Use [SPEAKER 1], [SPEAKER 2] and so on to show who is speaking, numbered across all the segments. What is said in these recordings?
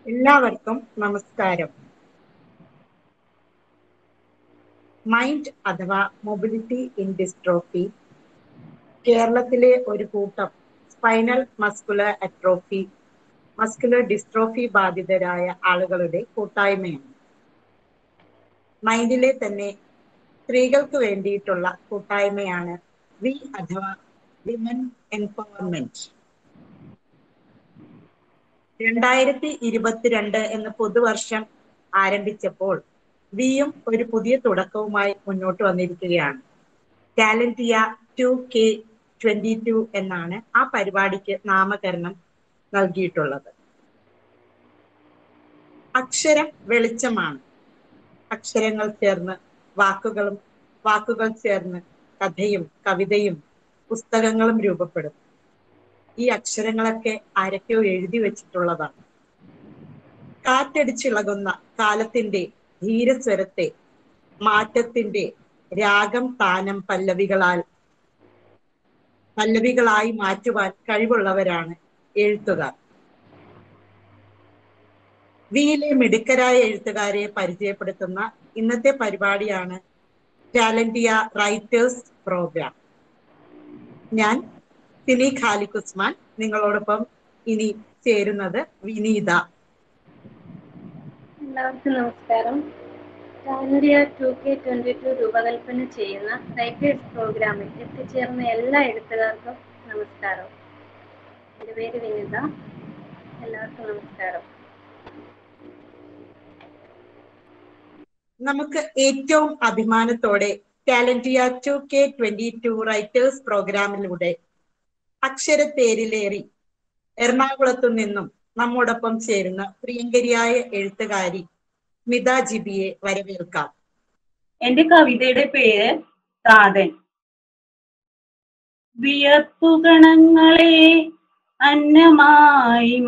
[SPEAKER 1] എല്ലാവർക്കും നമസ്കാരം മൈൻഡ് അഥവാ മൊബിലിറ്റി ഇൻ ഡിസ്ട്രോഫി കേരളത്തിലെ ഒരു കൂട്ടം spinal muscular atrophy muscular dystrophy ബാധിതരായ ആളുകളുടെ കൂട്ടായ്മയാണ് മൈൻഡിലെ തന്നെ സ്ത്രീകൾക്ക് വേണ്ടിയിട്ടുള്ള കൂട്ടായ്മയാണ് വി അഥവാ വിമൻ എംപവർമെന്റ് രണ്ടായിരത്തി ഇരുപത്തിരണ്ട് എന്ന പുതുവർഷം ആരംഭിച്ചപ്പോൾ വിയും ഒരു പുതിയ തുടക്കവുമായി മുന്നോട്ട് വന്നിരിക്കുകയാണ് Talentia two K twenty two എന്നാണ് ആ പരിപാടിക്ക് നാമകരണം നൽകിയിട്ടുള്ളത് അക്ഷരം വെളിച്ചമാണ് അക്ഷരങ്ങൾ ചേർന്ന് വാക്കുകളും വാക്കുകൾ ചേർന്ന് കഥയും കവിതയും പുസ്തകങ്ങളും രൂപപ്പെടും ഈ അക്ഷരങ്ങളൊക്കെ ആരൊക്കെയോ എഴുതി വെച്ചിട്ടുള്ളതാണ് കാറ്റടിച്ചിളകുന്ന കാലത്തിന്റെ ധീരസ്വരത്തെ മാറ്റത്തിന്റെ രാഗം താനം പല്ലവികളാൽ പല്ലവികളായി മാറ്റുവാൻ കഴിവുള്ളവരാണ് എഴുത്തുകാർ വിയിലെ മിടുക്കരായ എഴുത്തുകാരെ പരിചയപ്പെടുത്തുന്ന ഇന്നത്തെ പരിപാടിയാണ് ടാലന്റിയ റൈറ്റേഴ്സ് പ്രോഗ്രാം ഞാൻ സിനി ഖാലിഖ് ഉസ്മാൻ നിങ്ങളോടൊപ്പം ഇനി ചേരുന്നത് വിനീത
[SPEAKER 2] എല്ലാവർക്കും നമസ്കാരം Talentia two K twenty two രൂപകൽപ്പന ചെയ്യുന്ന റൈറ്റേഴ്സ് പ്രോഗ്രാമിൽ എത്തിച്ചേർന്ന എല്ലാ എഴുത്തുകാർക്കും നമസ്കാരം എൻ്റെ പേര് വിനിത എല്ലാവർക്കും നമസ്കാരം
[SPEAKER 1] നമുക്ക് ഏറ്റവും അഭിമാനത്തോടെ Talentia two K twenty two writers പ്രോഗ്രാമിലൂടെ അക്ഷരത്തേരിലേറി എറണാകുളത്തു നിന്നും നമ്മോടൊപ്പം ചേരുന്ന പ്രിയങ്കരിയായ എഴുത്തുകാരി സ്മിത ജിബിയെ വരവേൽക്കാം
[SPEAKER 3] എന്റെ കവിതയുടെ പേര് താതൻ വിയർപ്പുഗണങ്ങളെ അന്നമായി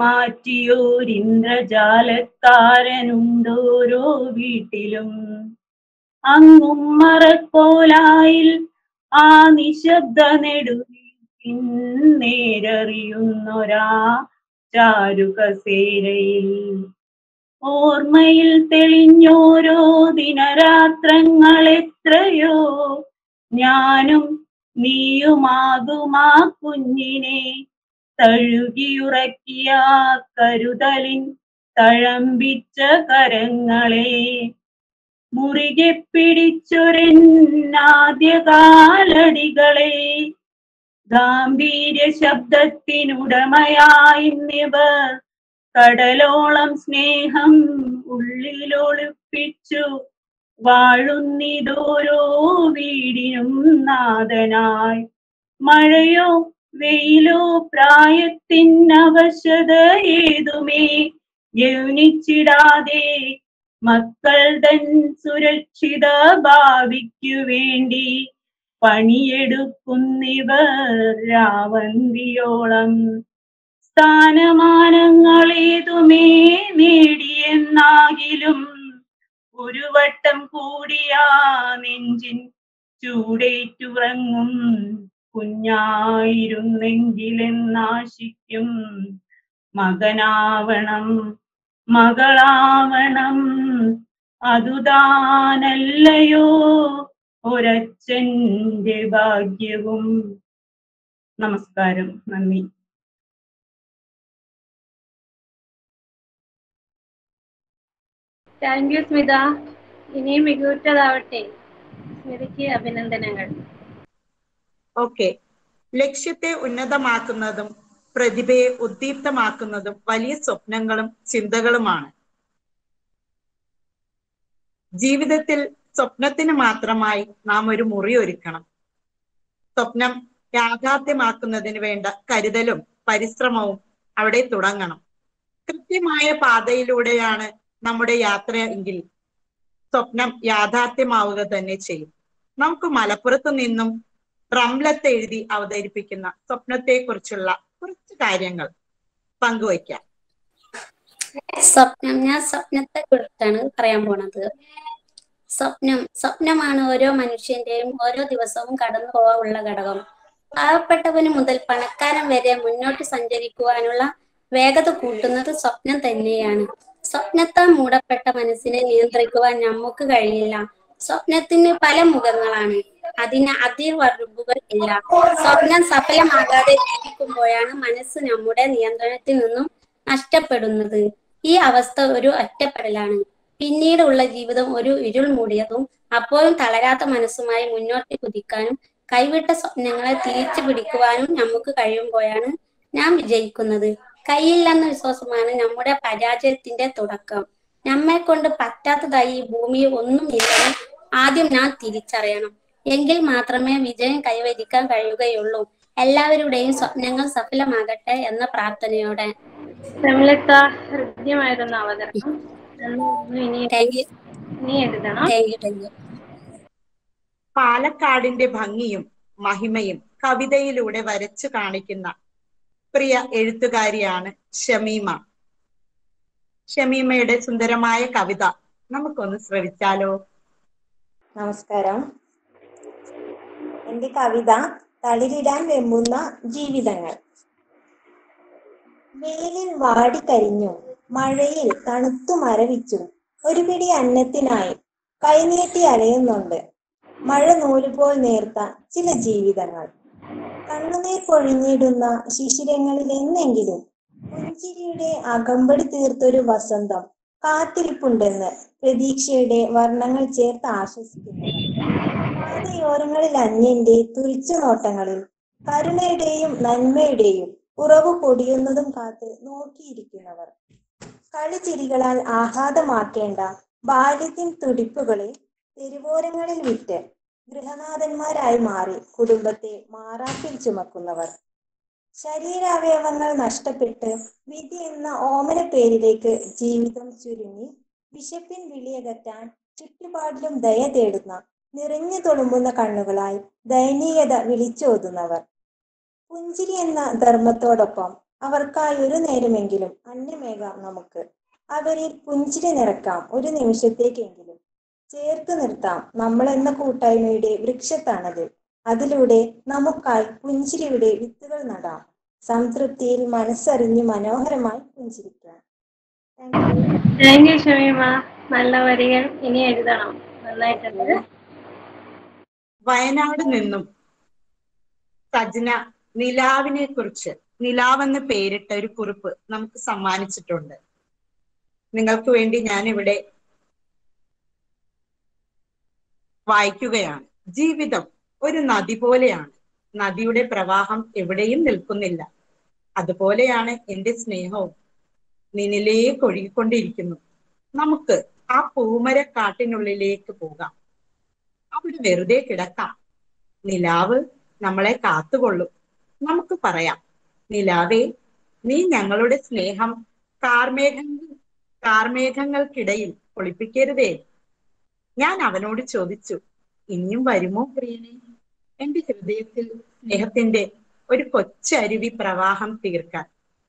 [SPEAKER 3] മാറ്റിയോരിന്ദ്രജാലക്കാരനുണ്ടോരോ വീട്ടിലും അങ്ങും മറക്കോലായിൽ ആ നിശബ്ദ നെടുവിൽ നേരറിയുന്നൊരാ ചാരുകസേരയിൽ ഓർമ്മയിൽ തെളിഞ്ഞോരോ ദിനരാത്രങ്ങൾ എത്രയോ ഞാനും നീയുമാകുമാ കുഞ്ഞിനെ തഴുകിയുറക്കിയ കരുതലിൻ തഴമ്പിച്ച കരങ്ങളെ മുറികെ പിടിച്ചൊരെന്നാദ്യ കാലടികളെ ഗാംഭീര്യ ശബ്ദത്തിനുടമയായി നിവർ കടലോളം സ്നേഹം ഉള്ളിലൊളിപ്പിച്ചു വാഴുന്നിതോരോ വീടിനും നാഥനായി മഴയോ വെയിലോ പ്രായത്തിൻ അവശത ഏതുമേ യൗനിച്ചിടാതെ മക്കൾ തൻ സുരക്ഷിത ഭാവിക്കു വേണ്ടി പണിയെടുക്കുന്നിവർ രാവന്തിയോളം സ്ഥാനമാനങ്ങളേതുമേ നേടിയെന്നാകിലും ഒരു വട്ടം കൂടിയാ നെഞ്ചിൻ ചൂടേറ്റുറങ്ങും കുഞ്ഞായിരുന്നെങ്കിലെന്നാശിക്കും മകനാവണം മകളാവണം അതുതാനല്ലയോ ഒരച്ഛന്റെ ഭാഗ്യവും നമസ്കാരം നന്ദി
[SPEAKER 2] താങ്ക് യു സ്മിത ഇനിയും മികവുറ്റതാവട്ടെ സ്മിതയ്ക്ക് അഭിനന്ദനങ്ങൾ
[SPEAKER 1] ഓക്കെ ലക്ഷ്യത്തെ ഉന്നതമാക്കുന്നതും പ്രതിഭയെ ഉദ്ദീപ്തമാക്കുന്നതും വലിയ സ്വപ്നങ്ങളും ചിന്തകളുമാണ് ജീവിതത്തിൽ സ്വപ്നത്തിന് മാത്രമായി നാം ഒരു മുറി ഒരുക്കണം സ്വപ്നം യാഥാർത്ഥ്യമാക്കുന്നതിന് വേണ്ട കരുതലും പരിശ്രമവും അവിടെ തുടങ്ങണം കൃത്യമായ പാതയിലൂടെയാണ് നമ്മുടെ യാത്ര എങ്കിൽ സ്വപ്നം യാഥാർത്ഥ്യമാവുക തന്നെ ചെയ്യും നമുക്ക് മലപ്പുറത്ത് നിന്നും റംലത്ത് എഴുതി അവതരിപ്പിക്കുന്ന സ്വപ്നത്തെ കുറിച്ചുള്ള കുറച്ച് കാര്യങ്ങൾ പങ്കുവയ്ക്കാം
[SPEAKER 4] സ്വപ്നം ഞാൻ സ്വപ്നത്തെ കുറിച്ചാണ് പറയാൻ പോണത് സ്വപ്നം സ്വപ്നമാണ് ഓരോ മനുഷ്യന്റെയും ഓരോ ദിവസവും കടന്നു പോകാനുള്ള ഘടകം പാവപ്പെട്ടവന് മുതൽ പണക്കാരൻ വരെ മുന്നോട്ട് സഞ്ചരിക്കുവാനുള്ള വേഗത കൂട്ടുന്നത് സ്വപ്നം തന്നെയാണ് സ്വപ്നത്താൽ മൂടപ്പെട്ട മനസ്സിനെ നിയന്ത്രിക്കുവാൻ നമുക്ക് കഴിയില്ല സ്വപ്നത്തിന് പല മുഖങ്ങളാണ് അതിന് അതിർവറുമ്പുകൾ ഇല്ല സ്വപ്നം സഫലമാകാതെ ജീവിക്കുമ്പോഴാണ് മനസ്സ് നമ്മുടെ നിയന്ത്രണത്തിൽ നിന്നും നഷ്ടപ്പെടുന്നത് ഈ അവസ്ഥ ഒരു ഒറ്റപ്പെടലാണ് പിന്നീടുള്ള ജീവിതം ഒരു ഇരുൾ മൂടിയതും അപ്പോഴും തളരാത്ത മനസ്സുമായി മുന്നോട്ട് കുതിക്കാനും കൈവിട്ട സ്വപ്നങ്ങളെ തിരിച്ചു പിടിക്കുവാനും നമുക്ക് കഴിയുമ്പോഴാണ് നാം വിജയിക്കുന്നത് കയ്യില്ലെന്ന വിശ്വാസമാണ് നമ്മുടെ പരാജയത്തിന്റെ തുടക്കം നമ്മെ കൊണ്ട് പറ്റാത്തതായി ഈ ഭൂമിയിൽ ഒന്നുമില്ലെന്ന് ആദ്യം നാം തിരിച്ചറിയണം എങ്കിൽ മാത്രമേ വിജയം കൈവരിക്കാൻ കഴിയുകയുള്ളൂ എല്ലാവരുടെയും സ്വപ്നങ്ങൾ സഫലമാകട്ടെ എന്ന പ്രാർത്ഥനയോടെ
[SPEAKER 2] ശ്രമിലത്ത ഹൃദ്യമായിരുന്ന അവതരണം നന്നായിരുന്നു. ഇനി
[SPEAKER 4] താങ്ക് യു
[SPEAKER 2] ഇനി എഴുതണം
[SPEAKER 4] താങ്ക് യു താങ്ക് യു
[SPEAKER 1] പാലക്കാടിന്റെ ഭംഗിയും മഹിമയും കവിതയിലൂടെ വരച്ചു കാണിക്കുന്ന പ്രിയ എഴുത്തുകാരിയാണ് ഷമീമ ഷമീമയുടെ സുന്ദരമായ കവിത നമുക്കൊന്ന് ശ്രവിച്ചാലോ
[SPEAKER 5] നമസ്കാരം എന്റെ കവിത തളിരിടാൻ വെമ്പുന്ന ജീവിതങ്ങൾ വെയിലിൽ വാടിക്കരിഞ്ഞും മഴയിൽ തണുത്തു മരവിച്ചും ഒരു പിടി അന്നത്തിനായി കൈനീട്ടി അലയുന്നുണ്ട് മഴ നൂലുപോൽ നേർത്ത ചില ജീവിതങ്ങൾ കണ്ണുനീർ പൊഴിഞ്ഞിടുന്ന ശിശിരങ്ങളിൽ എന്നെങ്കിലും പുഞ്ചിരിയുടെ അകമ്പടി തീർത്തൊരു വസന്തം കാത്തിരിപ്പുണ്ടെന്ന് പ്രതീക്ഷയുടെ വർണ്ണങ്ങൾ ചേർത്ത് ആശ്വസിക്കുന്നു പാതയോരങ്ങളിൽ അന്യന്റെ തുറിച്ചു നോട്ടങ്ങളിൽ കരുണയുടെയും നന്മയുടെയും ഉറവ് പൊടിയുന്നതും കാത്ത് നോക്കിയിരിക്കുന്നവർ കളിച്ചിരികളാൽ ആഹ്ലാദമാക്കേണ്ട ബാല്യത്തിൻ തുടിപ്പുകളെ തെരുവോരങ്ങളിൽ വിറ്റ് ഗൃഹനാഥന്മാരായി മാറി കുടുംബത്തെ മാറാപ്പിൽ ചുമക്കുന്നവർ ശരീരാവയവങ്ങൾ നഷ്ടപ്പെട്ട് വിധി എന്ന ഓമന പേരിലേക്ക് ജീവിതം ചുരുങ്ങി വിശപ്പിൻ വിളിയകറ്റാൻ ചുറ്റുപാടിലും ദയ തേടുന്ന നിറഞ്ഞു തുളുമ്പുന്ന കണ്ണുകളായി ദയനീയത വിളിച്ചോതുന്നവർ പുഞ്ചിരി എന്ന ധർമ്മത്തോടൊപ്പം അവർക്കായി ഒരു നേരമെങ്കിലും അന്നമേകാം നമുക്ക് അവരിൽ പുഞ്ചിരി നിറക്കാം ഒരു നിമിഷത്തേക്കെങ്കിലും ചേർത്ത് നിർത്താം നമ്മൾ എന്ന കൂട്ടായ്മയുടെ വൃക്ഷത്താണത് അതിലൂടെ നമുക്കായി പുഞ്ചിരിയുടെ വിത്തുകൾ നടാം സംതൃപ്തിയിൽ മനസ്സറിഞ്ഞ് മനോഹരമായി പുഞ്ചിരിക്കാം thank you
[SPEAKER 2] thank you Shameema നല്ല വരികൾ ഇനി എഴുതണം നന്നായിട്ടുണ്ട്
[SPEAKER 1] വയനാട് നിന്നും സജ്ന നിലാവിനെ കുറിച്ച് നിലാവെന്ന് പേരിട്ട ഒരു കുറിപ്പ് നമുക്ക് സമ്മാനിച്ചിട്ടുണ്ട് നിങ്ങൾക്ക് വേണ്ടി ഞാൻ ഇവിടെ വായിക്കുകയാണ് ജീവിതം ഒരു നദി പോലെയാണ് നദിയുടെ പ്രവാഹം എവിടെയും നിൽക്കുന്നില്ല അതുപോലെയാണ് എന്റെ സ്നേഹവും നിന്നിലേക്ക് ഒഴുകിക്കൊണ്ടിരിക്കുന്നു നമുക്ക് ആ പൂമര കാട്ടിനുള്ളിലേക്ക് പോകാം അവിടെ വെറുതെ കിടക്കാം നിലാവ് നമ്മളെ കാത്തുകൊള്ളും നമുക്ക് പറയാം നിലാവേ നീ ഞങ്ങളുടെ സ്നേഹം കാർമേഘങ്ങൾ കാർമേഘങ്ങൾക്കിടയിൽ ഒളിപ്പിക്കരുതേ ഞാൻ അവനോട് ചോദിച്ചു ഇനിയും വരുമോ പ്രിയനെ എന്റെ ഹൃദയത്തിൽ സ്നേഹത്തിന്റെ ഒരു കൊച്ചരുവി പ്രവാഹം തീർക്കാൻ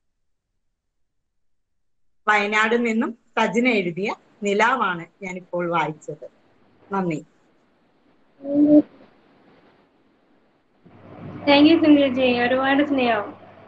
[SPEAKER 1] വയനാട് നിന്നും സജിന എഴുതിയ നിലാവാണ് ഞാനിപ്പോൾ വായിച്ചത് നന്ദി
[SPEAKER 2] താങ്ക് യു സുനിൽജി ഒരുപാട് സ്നേഹം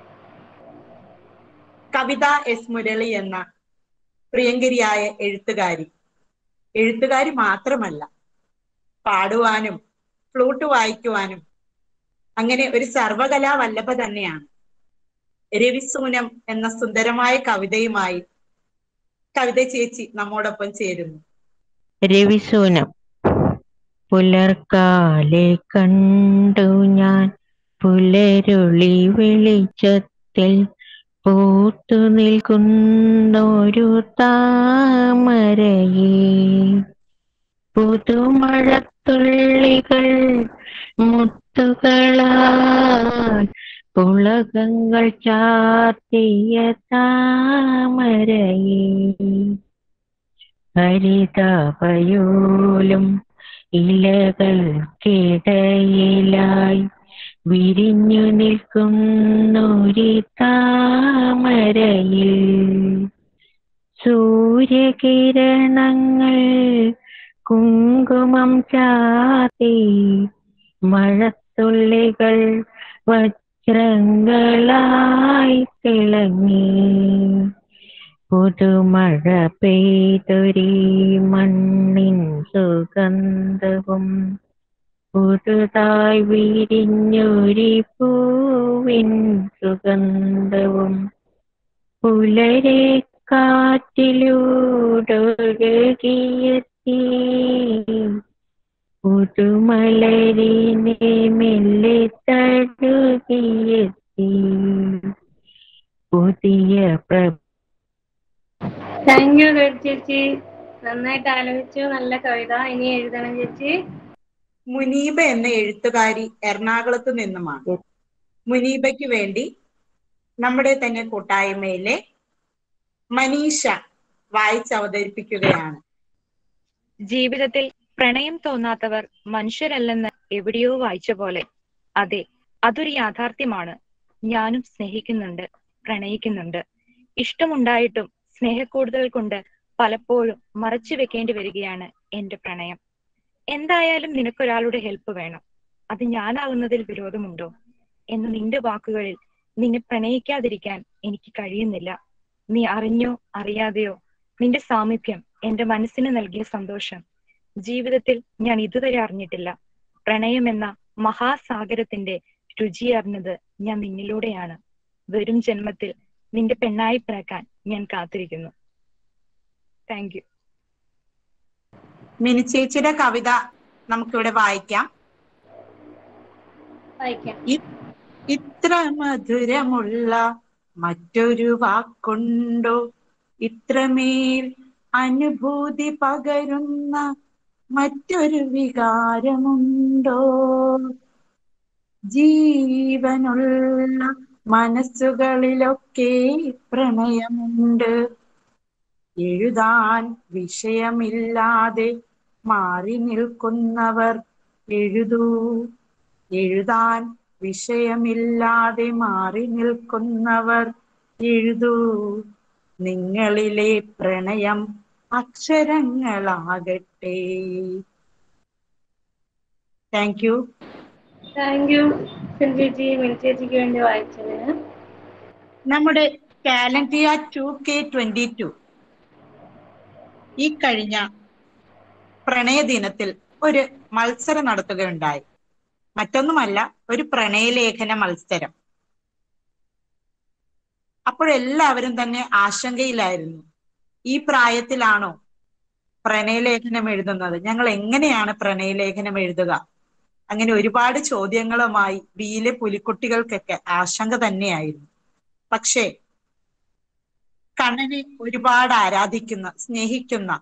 [SPEAKER 1] കവിത എസ് മുരളി എന്ന പ്രിയങ്കരിയായ എഴുത്തുകാരി എഴുത്തുകാരി മാത്രമല്ല പാടുവാനും ഫ്ലൂട്ട് വായിക്കുവാനും അങ്ങനെ ഒരു സർവകലാ വല്ലഭ തന്നെയാണ് രവിസൂനം എന്ന സുന്ദരമായ കവിതയുമായി കവിത ചേച്ചി നമ്മോടൊപ്പം ചേരുന്നു
[SPEAKER 6] രവിസൂനം പുലർക്കാലെ കണ്ടു ഞാൻ പുലരുളി വെളിച്ചത്തിൽ പൂത്തു നിൽക്കുന്നൊരു താമരയെ പുതുമഴത്തുള്ളികൾ മുത്തുകളാൽ പുളകങ്ങൾ ചാർത്തിയ താമരയെ ഹരിതാപയോലും ഇലകൾക്കിടയിലായി വിരിഞ്ഞു നിൽക്കുന്നൊരു താമരയിൽ സൂര്യകിരണങ്ങൾ കുങ്കുമം ചാത്തി മഴത്തുള്ളികൾ വജ്രങ്ങളായി തിളങ്ങി പുതുമഴ പെയ്തൊരീ മണ്ണിൻ സുഗന്ധവും പുതുതായി വിരിഞ്ഞൊരി പൂവിൻ സുഗന്ധവും പുലരെ കാറ്റിലൂടൊഴുകിയെത്തി പുതുമലരിനെ മെല്ലെ തഴുകിയെത്തി പുതിയ പ്ര
[SPEAKER 2] താങ്ക് യു ഗഡ് ചേച്ചി നന്നായിട്ട് ആലോചിച്ചു നല്ല കവിത ഇനി എഴുതണം ചേച്ചി
[SPEAKER 1] മുനീബ എന്ന എഴുത്തുകാരി എറണാകുളത്ത് നിന്നുമാണ് മുനീബയ്ക്ക് വേണ്ടി നമ്മുടെ തന്നെ കൂട്ടായ്മയിലെ മനീഷ വായിച്ചവതരിപ്പിക്കുകയാണ്
[SPEAKER 7] ജീവിതത്തിൽ പ്രണയം തോന്നാത്തവർ മനുഷ്യരല്ലെന്ന് എവിടെയോ വായിച്ച പോലെ അതെ അതൊരു യാഥാർത്ഥ്യമാണ് ഞാനും സ്നേഹിക്കുന്നുണ്ട് പ്രണയിക്കുന്നുണ്ട് ഇഷ്ടമുണ്ടായിട്ടും സ്നേഹക്കൂടുതൽ കൊണ്ട് പലപ്പോഴും മറച്ചു വെക്കേണ്ടി വരികയാണ് എന്റെ പ്രണയം എന്തായാലും നിനക്കൊരാളുടെ ഹെൽപ്പ് വേണം അത് ഞാനാകുന്നതിൽ വിരോധമുണ്ടോ എന്ന് നിന്റെ വാക്കുകളിൽ നിന്നെ പ്രണയിക്കാതിരിക്കാൻ എനിക്ക് കഴിയുന്നില്ല നീ അറിഞ്ഞോ അറിയാതെയോ നിന്റെ സാമീപ്യം എന്റെ മനസ്സിന് നൽകിയ സന്തോഷം ജീവിതത്തിൽ ഞാൻ ഇതുവരെ അറിഞ്ഞിട്ടില്ല പ്രണയം എന്ന മഹാസാഗരത്തിന്റെ രുചി അറിഞ്ഞത് ഞാൻ നിന്നിലൂടെയാണ് വരും ജന്മത്തിൽ നിന്റെ പെണ്ണായി പിറക്കാൻ ഞാൻ കാത്തിരിക്കുന്നു താങ്ക് യു
[SPEAKER 1] മിനി ചേച്ചിയുടെ കവിത നമുക്കിവിടെ വായിക്കാം
[SPEAKER 2] വായിക്കാം
[SPEAKER 1] ഇത്ര മധുരമുള്ള മറ്റൊരു വാക്കുണ്ടോ ഇത്രമേൽ അനുഭൂതി പകരുന്ന മറ്റൊരു വികാരമുണ്ടോ ജീവനുള്ള മനസ്സുകളിലൊക്കെ പ്രണയമുണ്ട് എഴുതാൻ വിഷയമില്ലാതെ മാറി നിൽക്കുന്നവർ എഴുതൂ എഴുതാൻ വിഷയമില്ലാതെ മാറി നിൽക്കുന്നവർ എഴുതൂ നിങ്ങളിലെ പ്രണയം അക്ഷരങ്ങളാകട്ടെ താങ്ക് യു
[SPEAKER 2] താങ്ക് യു ചേച്ചി മിനി ചേച്ചിക്ക് വേണ്ടി വായിച്ചതിന്
[SPEAKER 1] നമ്മുടെ Talentia two K twenty two ഈ കഴിഞ്ഞ പ്രണയ ദിനത്തിൽ ഒരു മത്സരം നടത്തുകയുണ്ടായി മറ്റൊന്നുമല്ല ഒരു പ്രണയലേഖന മത്സരം അപ്പോഴെല്ലാവരും തന്നെ ആശങ്കയിലായിരുന്നു ഈ പ്രായത്തിലാണോ പ്രണയലേഖനം എഴുതുന്നത് ഞങ്ങൾ എങ്ങനെയാണ് പ്രണയലേഖനം എഴുതുക അങ്ങനെ ഒരുപാട് ചോദ്യങ്ങളുമായി ബിയിലെ പുലിക്കുട്ടികൾക്കൊക്കെ ആശങ്ക തന്നെയായിരുന്നു പക്ഷേ കണ്ണനെ ഒരുപാട് ആരാധിക്കുന്ന സ്നേഹിക്കുന്ന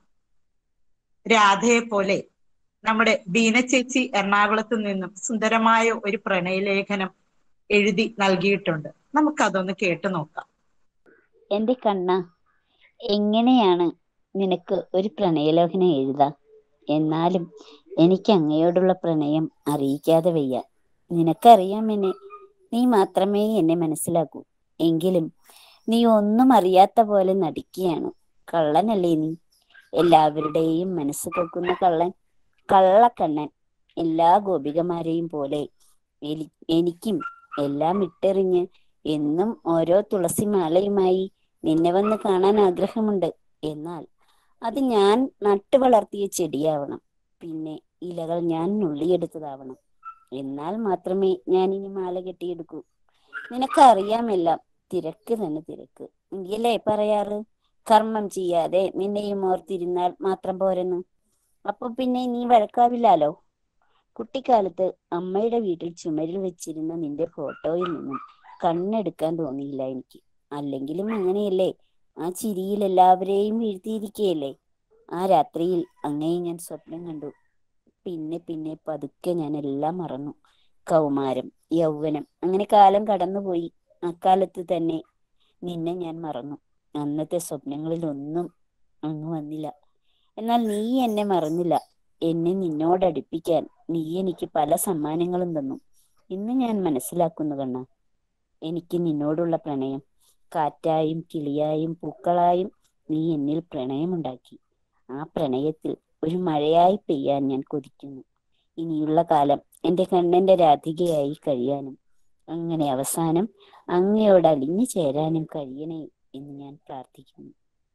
[SPEAKER 1] രാധയെ പോലെ നമ്മുടെ ബീന ചേച്ചി എറണാകുളത്ത് നിന്നും സുന്ദരമായ ഒരു പ്രണയലേഖനം എഴുതി നൽകിയിട്ടുണ്ട് നമുക്കതൊന്ന് കേട്ടു നോക്കാം
[SPEAKER 8] എന്റെ കണ്ണ എങ്ങനെയാണ് നിനക്ക് ഒരു പ്രണയലേഖനം എഴുതാം എന്നാലും എനിക്ക് അങ്ങയോടുള്ള പ്രണയം അറിയിക്കാതെ വയ്യ നിനക്കറിയാം എന്നെ നീ മാത്രമേ എന്നെ മനസ്സിലാക്കൂ എങ്കിലും നീ ഒന്നും അറിയാത്ത പോലെ നടിക്കുകയാണ് കള്ളനല്ലേ നീ എല്ലാവരുടെയും മനസ്സ് പൊക്കുന്ന കള്ളൻ കള്ളക്കണ്ണൻ എല്ലാ ഗോപികമാരെയും പോലെ എലി- എനിക്കും എല്ലാം ഇട്ടെറിഞ്ഞ് എന്നും ഓരോ തുളസി മാലയുമായി നിന്നെ വന്ന് കാണാൻ ആഗ്രഹമുണ്ട് എന്നാൽ അത് ഞാൻ നട്ടു വളർത്തിയ ചെടിയാവണം പിന്നെ ഇലകൾ ഞാൻ നുള്ളിയെടുത്തതാവണം എന്നാൽ മാത്രമേ ഞാൻ ഇനി മാല കെട്ടിയെടുക്കൂ നിനക്കറിയാമെല്ലാം തിരക്ക് തന്നെ തിരക്ക് എങ്കിലേ പറയാറ് കർമ്മം ചെയ്യാതെ നിന്നെയും ഓർത്തിരുന്നാൽ മാത്രം പോരെന്ന് അപ്പൊ പിന്നെ നീ വഴക്കാവില്ലാലോ കുട്ടിക്കാലത്ത് അമ്മയുടെ വീട്ടിൽ ചുമരിൽ വെച്ചിരുന്ന നിന്റെ ഫോട്ടോയിൽ നിന്നും കണ്ണെടുക്കാൻ തോന്നിയില്ല എനിക്ക് അല്ലെങ്കിലും അങ്ങനെയല്ലേ ആ ചിരിയിൽ എല്ലാവരെയും വീഴ്ത്തിയിരിക്കുകയല്ലേ ആ രാത്രിയിൽ അങ്ങയെ ഞാൻ സ്വപ്നം കണ്ടു പിന്നെ പിന്നെ പതുക്കെ ഞാൻ എല്ലാം മറന്നു കൗമാരം യൗവനം അങ്ങനെ കാലം കടന്നുപോയി അക്കാലത്ത് തന്നെ നിന്നെ ഞാൻ മറന്നു അന്നത്തെ സ്വപ്നങ്ങളിൽ ഒന്നും അങ്ങ് വന്നില്ല എന്നാൽ നീ എന്നെ മറന്നില്ല എന്നെ നിന്നോട് അടുപ്പിക്കാൻ നീ എനിക്ക് പല സമ്മാനങ്ങളും തന്നു ഇന്ന് ഞാൻ മനസ്സിലാക്കുന്നു കണ്ണ എനിക്ക് നിന്നോടുള്ള പ്രണയം കാറ്റായും കിളിയായും പൂക്കളായും നീ എന്നിൽ പ്രണയമുണ്ടാക്കി ആ പ്രണയത്തിൽ ഒരു മഴയായി പെയ്യാൻ ഞാൻ കൊതിക്കുന്നു ഇനിയുള്ള കാലം എന്റെ കണ്ണന്റെ രാധികയായി കഴിയാനും അങ്ങനെ അവസാനം അങ്ങയോട് അലിഞ്ഞു ചേരാനും കഴിയണേ എന്ന് ഞാൻ പ്രാർത്ഥിക്കുന്നു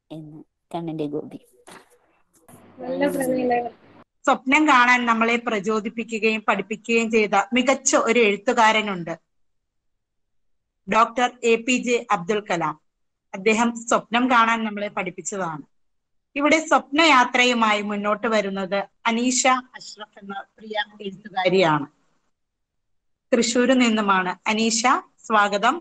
[SPEAKER 8] എന്ന് കണ്ണന്റെ ഗോപി
[SPEAKER 2] നല്ല പ്രണയലേഖനം
[SPEAKER 1] സ്വപ്നം കാണാൻ നമ്മളെ പ്രചോദിപ്പിക്കുകയും പഠിപ്പിക്കുകയും ചെയ്ത മികച്ച ഒരു എഴുത്തുകാരനുണ്ട് doctor A P J Abdul Kalam അദ്ദേഹം സ്വപ്നം കാണാൻ നമ്മളെ പഠിപ്പിച്ചതാണ് ഇവിടെ സ്വപ്നയാത്രയുമായി മുന്നോട്ട് വരുന്നത് അനീഷ അഷ്റഫ് എന്ന പ്രിയ എഴുത്തുകാരിയാണ് തൃശ്ശൂരിൽ നിന്നുമാണ് അനീഷ സ്വാഗതം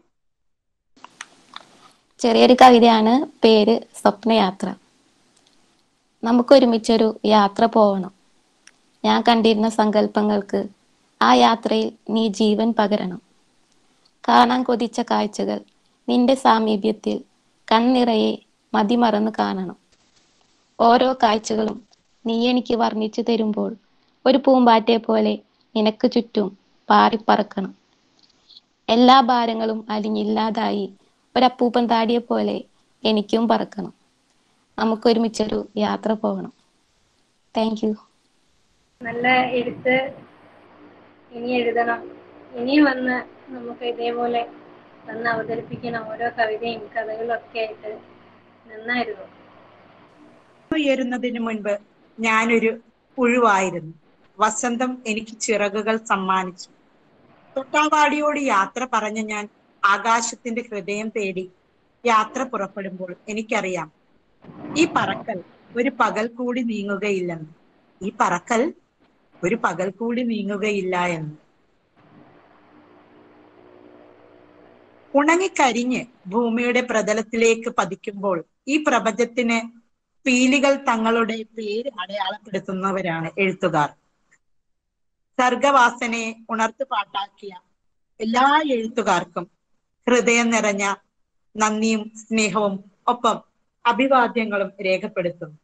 [SPEAKER 9] ചെറിയൊരു കവിതയാണ് പേര് സ്വപ്നയാത്ര നമുക്കൊരുമിച്ചൊരു യാത്ര പോകണം ഞാൻ കണ്ടിരുന്ന സങ്കല്പങ്ങൾക്ക് ആ യാത്രയിൽ നീ ജീവൻ പകരണം കാണാൻ കൊതിച്ച കാഴ്ചകൾ നിന്റെ സാമീപ്യത്തിൽ കൺനിറയെ മതിമറന്ന് കാണണം ഓരോ കാഴ്ചകളും നീ എനിക്ക് വർണ്ണിച്ചു തരുമ്പോൾ ഒരു പൂമ്പാറ്റെ പോലെ നിനക്ക് ചുറ്റും പാറിപ്പറക്കണം എല്ലാ ഭാരങ്ങളും അലിഞ്ഞില്ലാതായി ഒരപ്പൂപ്പൻ താടിയെ പോലെ എനിക്കും പറക്കണം നമുക്കൊരുമിച്ചൊരു യാത്ര പോകണം താങ്ക് യു
[SPEAKER 2] നല്ല എഴുത്ത് ഇനി എഴുതണം ഇനിയും വന്ന് നമുക്ക് ഇതേപോലെ വന്ന് അവതരിപ്പിക്കണം ഓരോ കവിതയും കഥകളും ഒക്കെ ആയിട്ട് നന്നായിരുന്നു
[SPEAKER 1] ഉയരുന്നതിന് മുൻപ് ഞാനൊരു പുഴുവായിരുന്നു വസന്തം എനിക്ക് ചിറകുകൾ സമ്മാനിച്ചു തൊട്ടാവാടിയോട് യാത്ര പറഞ്ഞ ഞാൻ ആകാശത്തിന്റെ ഹൃദയം തേടി യാത്ര പുറപ്പെടുമ്പോൾ എനിക്കറിയാം ഈ പറക്കൽ ഒരു പകൽ കൂടി നീങ്ങുകയില്ലെന്ന് ഈ പറക്കൽ ഒരു പകൽ കൂടി നീങ്ങുകയില്ല എന്ന് ഉണങ്ങിക്കരിഞ്ഞ് ഭൂമിയുടെ പ്രതലത്തിലേക്ക് പതിക്കുമ്പോൾ ഈ പ്രപഞ്ചത്തിന് പീലികൾ തങ്ങളുടെ പേര് അടയാളപ്പെടുത്തുന്നവരാണ് എഴുത്തുകാർ സർഗവാസനെ ഉണർത്തു പാട്ടാക്കിയ എല്ലാ എഴുത്തുകാർക്കും ഹൃദയം നിറഞ്ഞ നന്ദിയും സ്നേഹവും ഒപ്പം അഭിവാദ്യങ്ങളും രേഖപ്പെടുത്തുന്നു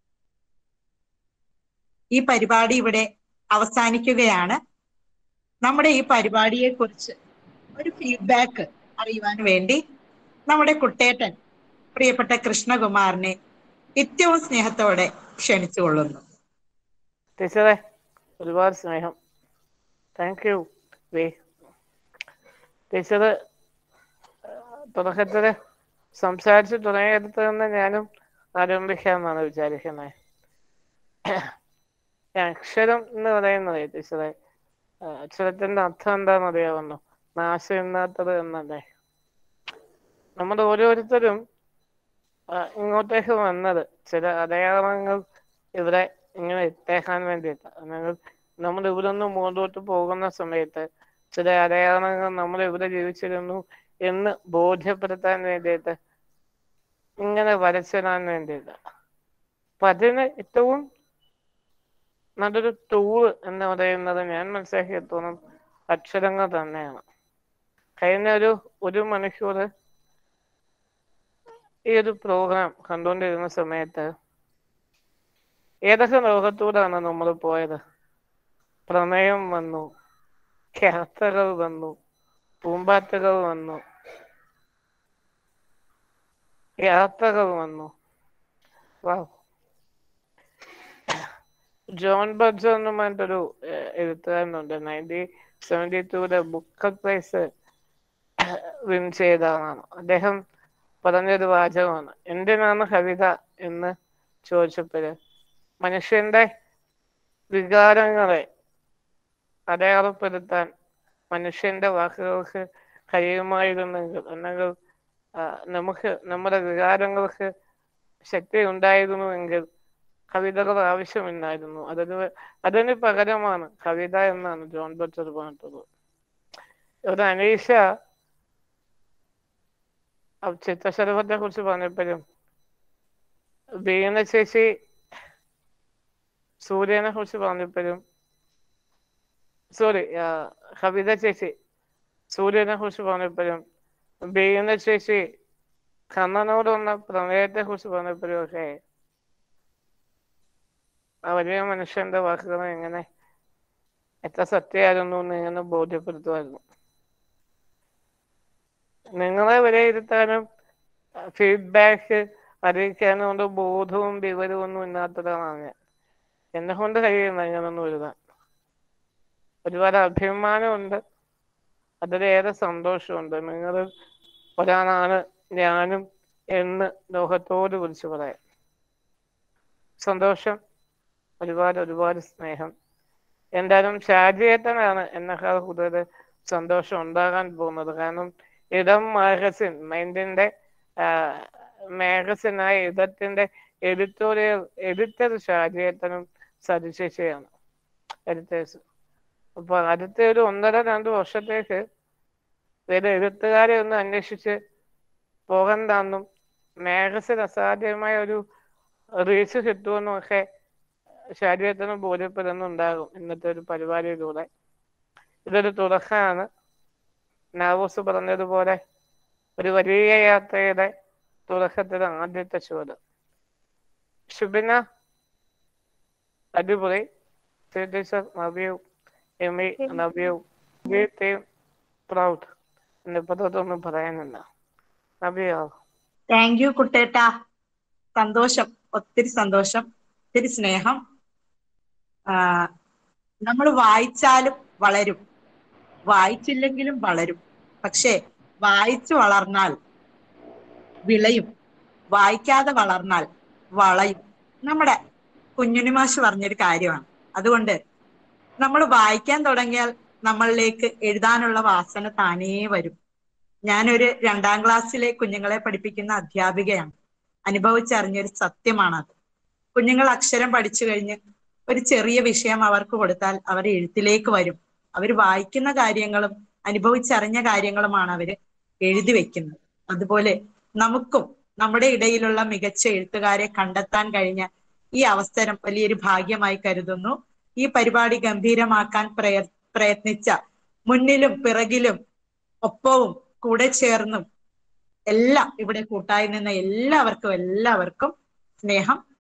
[SPEAKER 1] ഈ പരിപാടി ഇവിടെ അവസാനിക്കുകയാണ് നമ്മുടെ ഈ പരിപാടിയെ കുറിച്ച് ഒരു ഫീഡ്ബാക്ക് അറിയുവാൻ വേണ്ടി നമ്മുടെ കുട്ടേട്ടൻ പ്രിയപ്പെട്ട കൃഷ്ണകുമാറിനെ ഏറ്റവും സ്നേഹത്തോടെ ക്ഷണിച്ചുകൊള്ളുന്നു
[SPEAKER 10] ടീച്ചറെ ഒരുപാട് സ്നേഹം താങ്ക് യു വേ ടീച്ചർ തുടക്കത്തില് സംസാരിച്ച് തുടങ്ങിയെടുത്ത് തന്നെ ഞാനും ആരംഭിക്കാമെന്നാണ് വിചാരിക്കുന്നത് അക്ഷരം എന്ന് പറയുന്നത് ടീച്ചറെ അക്ഷരത്തിന്റെ അർത്ഥം എന്താണെന്ന് അറിയാവുന്നു നാശമില്ലാത്തത് എന്നല്ലേ നമ്മൾ ഓരോരുത്തരും ഇങ്ങോട്ടേക്ക് വന്നത് ചില അടയാളങ്ങൾ ഇവിടെ ഇങ്ങനെ എത്തേക്കാൻ വേണ്ടിയിട്ട് അല്ലെങ്കിൽ നമ്മൾ ഇവിടെ നിന്ന് മുകളിലോട്ട് പോകുന്ന സമയത്ത് ചില അടയാളങ്ങൾ നമ്മൾ ഇവിടെ ജീവിച്ചിരുന്നു എന്ന് ബോധ്യപ്പെടുത്താൻ വേണ്ടിയിട്ട് ഇങ്ങനെ വരച്ചിടാൻ വേണ്ടിയിട്ട് അപ്പൊ അതിന് ഏറ്റവും നല്ലൊരു ടൂള് എന്ന് പറയുന്നത് ഞാൻ മനസ്സിലാക്കിയെത്തോളം അക്ഷരങ്ങൾ തന്നെയാണ് കഴിഞ്ഞ ഒരു ഒരു മണിക്കൂർ ഈ ഒരു പ്രോഗ്രാം കണ്ടുകൊണ്ടിരുന്ന സമയത്ത് ഏതൊക്കെ ലോകത്തൂടാണ് നമ്മൾ പോയത് പ്രമേയം വന്നു യാത്രകൾ വന്നു പൂമ്പാറ്റകൾ വന്നു യാത്രകൾ വന്നു ജോൺ ബർജർ എന്ന് പറഞ്ഞിട്ടൊരു എഴുത്തുകാരനുണ്ട് നയൻറ്റീൻ സെവൻറ്റി ടൂലെ ബുക്കർ പ്രൈസ് വിൻ ചെയ്തതാണ് അദ്ദേഹം പറഞ്ഞൊരു വാചകമാണ് എന്തിനാണ് കവിത എന്ന് ചോദിച്ചപ്പോഴ് മനുഷ്യന്റെ വികാരങ്ങളെ അടയാളപ്പെടുത്താൻ മനുഷ്യന്റെ വാക്കുകൾക്ക് കഴിയുമായിരുന്നെങ്കിൽ അല്ലെങ്കിൽ നമുക്ക് നമ്മുടെ വികാരങ്ങൾക്ക് ശക്തി ഉണ്ടായിരുന്നുവെങ്കിൽ കവിതകൾ ആവശ്യമില്ലായിരുന്നു അതിന് അതിന് പകരമാണ് കവിത എന്നാണ് ജോൺ ബച്ചർ പറഞ്ഞിട്ടുള്ളത് ഒരു അനീഷ ചിത്രശലഭത്തെ കുറിച്ച് പറഞ്ഞപ്പോഴും വീണ ചേച്ചി സൂര്യനെ കുറിച്ച് പറഞ്ഞപ്പോഴും സോറി കവിത ചേച്ചി സൂര്യനെ കുറിച്ച് പറഞ്ഞപ്പോഴും വീണ ചേച്ചി കണ്ണനോട് വന്ന പ്രണയത്തെ കുറിച്ച് പറഞ്ഞപ്പോഴും ഒക്കെ ആ വലിയ മനുഷ്യന്റെ വാക്കുകൾ എങ്ങനെ എത്ര സത്യമായിരുന്നു എന്ന് ഇങ്ങനെ ബോധ്യപ്പെടുത്തുമായിരുന്നു നിങ്ങളെ വിലയിരുത്താനും ഫീഡ്ബാക്ക് അറിയിക്കാനും കൊണ്ട് ബോധവും വിവരവും ഒന്നും ഇല്ലാത്തതാണ് ഞാൻ എന്നെ കൊണ്ട് കഴിയുന്ന ഇങ്ങനൊന്നും എഴുതാൻ ഒരുപാട് അഭിമാനമുണ്ട് അതിലേറെ സന്തോഷമുണ്ട് നിങ്ങൾ ഒരാളാണ് ഞാനും എന്ന് ലോകത്തോട് വിളിച്ചു പറയാം സന്തോഷം ഒരുപാട് ഒരുപാട് സ്നേഹം എന്തായാലും ഷാജിയേട്ടനാണ് എന്നെക്കാൾ കൂടുതൽ സന്തോഷം ഉണ്ടാകാൻ പോകുന്നത് കാരണം ഇടം മാഗസിൻ മൈൻഡിന്റെ മാഗസിനായ ഇടത്തിന്റെ എഡിറ്റോറിയൽ എഡിറ്റർ ഷാജിയേട്ടനും സതിശേഷിയാണ് എഡിറ്റേഴ്സ് അപ്പൊ അടുത്ത ഒരു ഒന്നര രണ്ട് വർഷത്തേക്ക് വേറെ എഴുത്തുകാരെ ഒന്ന് അന്വേഷിച്ച് പോകണ്ടെന്നും മാഗസിൻ അസാധ്യമായ ഒരു റീച്ച് കിട്ടുമെന്നും ഒക്കെ ശരീരത്തിന് ബോധ്യപ്പെടുന്നുണ്ടാകും ഇന്നത്തെ ഒരു പരിപാടിയിലൂടെ ഇതൊരു തുടക്കമാണ് നാവൂസ് പറഞ്ഞതുപോലെ ഒരു വലിയ യാത്രയുടെ തുടക്കത്തിൽ ആദ്യത്തെ ചുവട് ഷുബിന അടിപൊളി ടീച്ചർ നവ്യു എമി നവ്യു പ്രൗഡ് എന്നിപ്പത്തൊന്നും പറയാനില്ല നവ്യോ
[SPEAKER 1] താങ്ക് യു കുട്ടേട്ട സന്തോഷം ഒത്തിരി സന്തോഷം ഒത്തിരി സ്നേഹം നമ്മൾ വായിച്ചാലും വളരും വായിച്ചില്ലെങ്കിലും വളരും പക്ഷേ വായിച്ചു വളർന്നാൽ വിളയും വായിക്കാതെ വളർന്നാൽ വളയും നമ്മുടെ കുഞ്ഞുണിമാഷ് പറഞ്ഞൊരു കാര്യമാണ് അതുകൊണ്ട് നമ്മൾ വായിക്കാൻ തുടങ്ങിയാൽ നമ്മളിലേക്ക് എഴുതാനുള്ള വാസന താനേ വരും ഞാനൊരു രണ്ടാം ക്ലാസ്സിലെ കുഞ്ഞുങ്ങളെ പഠിപ്പിക്കുന്ന അധ്യാപികയാണ് അനുഭവിച്ചറിഞ്ഞൊരു സത്യമാണത് കുഞ്ഞുങ്ങൾ അക്ഷരം പഠിച്ചു കഴിഞ്ഞ് ഒരു ചെറിയ വിഷയം അവർക്ക് കൊടുത്താൽ അവർ എഴുത്തിലേക്ക് വരും അവർ വായിക്കുന്ന കാര്യങ്ങളും അനുഭവിച്ചറിഞ്ഞ കാര്യങ്ങളുമാണ് അവർ എഴുതി വെക്കുന്നത് അതുപോലെ നമുക്കും നമ്മുടെ ഇടയിലുള്ള മികച്ച എഴുത്തുകാരെ കണ്ടെത്താൻ കഴിഞ്ഞ ഈ അവസരം വലിയൊരു ഭാഗ്യമായി കരുതുന്നു ഈ പരിപാടി ഗംഭീരമാക്കാൻ പ്രയ പ്രയത്നിച്ച മുന്നിലും പിറകിലും ഒപ്പവും കൂടെ ചേർന്നും എല്ലാം ഇവിടെ കൂട്ടായി നിന്ന എല്ലാവർക്കും എല്ലാവർക്കും സ്നേഹം